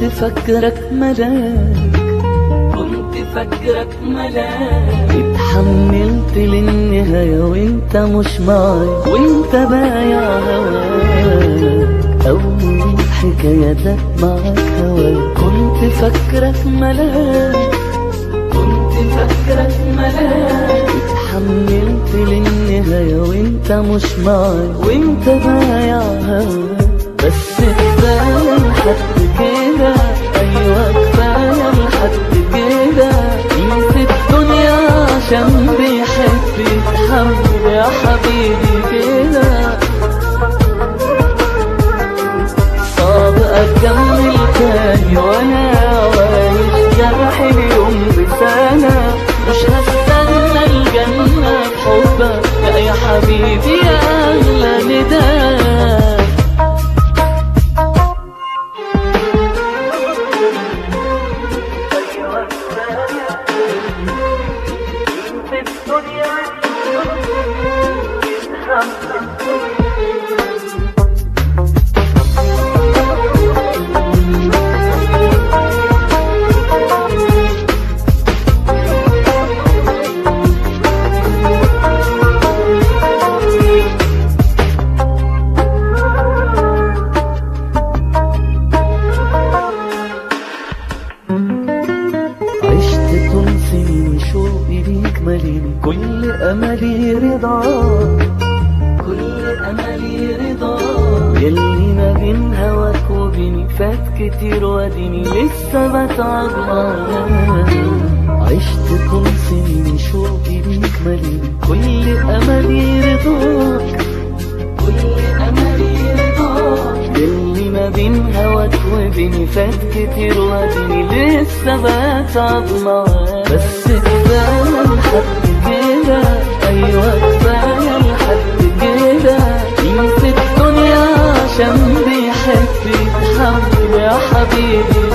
كنت فكرك ملاك كنت فكرك ملاك اتحملت للنهاية وانت مش معاي وانت بايع هواك أول حكايتك معاك هواك كنت فكرك ملاك كنت فكرك ملاك اتحملت للنهاية وانت مش معاي وانت بايع هواك بس كفاية لحد كده أيوة كفاية لحد كده ينسى الدنيا عشان بيحب يتحمل يا حبيبي كده صعب أكمل تاني وأنا عايش جرح اليوم بسنة مش هستنى الجنة بحبك لا يا حبيبي يا أغلى نداء عشت طول سنين شوقي ليك مليني كل املي رضاك كل أملي رضاك يلي ما بين هواك وبيني فات كتير واديني لسه بتعب معاك عشت طول سنين شوقي ليك مليني كل املي رضاك كل أملي رضاك يلي ما بين هواك وبيني فات كتير واديني لسه بتعب معاك بس كفاية لحد كده أيوة كفاية لحد كده ينسى الدنيا عشان بيحب يتحمل يا حبيبي